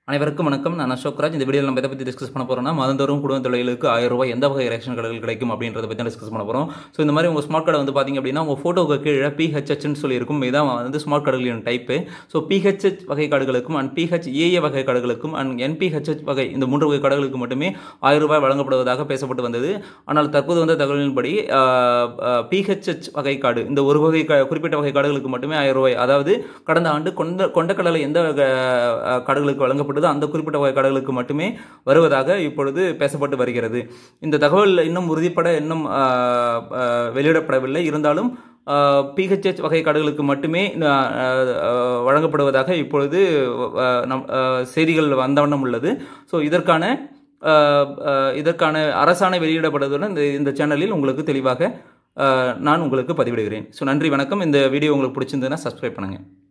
அனைவருக்கும் வணக்கம் நான் அசோக்ராஜ் இந்த வீடியோவில் நம்ம எதை பற்றி டிஸ்கஸ் பண்ண போகிறோம்னா மதந்தோறும் குடும்ப தொழிலுக்கு ஆயிரம் ரூபாய் எந்த வகை ரேஷன் கடைகள் கிடைக்கும் அப்படின்றத பற்றி டிஸ்கஸ் பண்ண போகிறோம் ஸோ இந்த மாதிரி உங்கள் ஸ்மார்ட் கார்டை வந்து பார்த்தீங்க அப்படின்னா உங்கள் ஃபோட்டோக்கு கீழே பிஹெச்ஹெச்னு சொல்லியிருக்கும் இதான் வந்து ஸ்மார்ட் கார்டுகளின் டைப்பு ஸோ பிஹெச்ஹெச் வகை கார்டுகளுக்கும் அண்ட் பிஹெச் ஏஏ வகை கார்டுகளுக்கும் அண்ட் என்பிஹெச்ஹெச் வகை இந்த மூன்று வகை கார்டுகளுக்கு மட்டுமே ஆயிரம் ரூபாய் வழங்கப்படுவதாக பேசப்பட்டு வந்தது ஆனால் தற்போது வந்த தகவலின்படி பிஹெச்ஹெச் வகை கார்டு இந்த ஒரு வகை கா- குறிப்பிட்ட வகை கார்டுகளுக்கு மட்டுமே ஆயிரம் ரூபாய் அதாவது கடந்த ஆண்டு கொண்ட கொண்டக்கடலை எந்த வகை, அஹ், கார்டுகளுக்கு வழங்கப்பட்டதோ அந்த குறிப்பிட்ட வகை கார்டுகளுக்கு மட்டுமே வருவதாக இப்பொழுது பேசப்பட்டு வருகிறது இந்த தகவல் இன்னும் உறுதிப்பட இன்னும் அஹ், அஹ், வெளியிடப்படவில்லை இருந்தாலும் பிஹெச்ஹெச் வகை கார்டுகளுக்கு மட்டுமே அஹ், அஹ், வழங்கப்படுவதாக இப்பொழுது அஹ், நம் அஹ், செய்திகள் வந்த வண்ணம் உள்ளது ஸோ இதற்கான அஹ், அஹ், இதற்கான அரசாணை வெளியிடப்படுவதுடன் இந்த இந்த சேனலில் உங்களுக்கு தெளிவாக அஹ், நான் உங்களுக்கு பதிவிடுகிறேன் ஸோ நன்றி வணக்கம் இந்த வீடியோ உங்களுக்கு பிடிச்சிருந்ததுன்னா சப்ஸ்கிரைப் பண்ணுங்கள்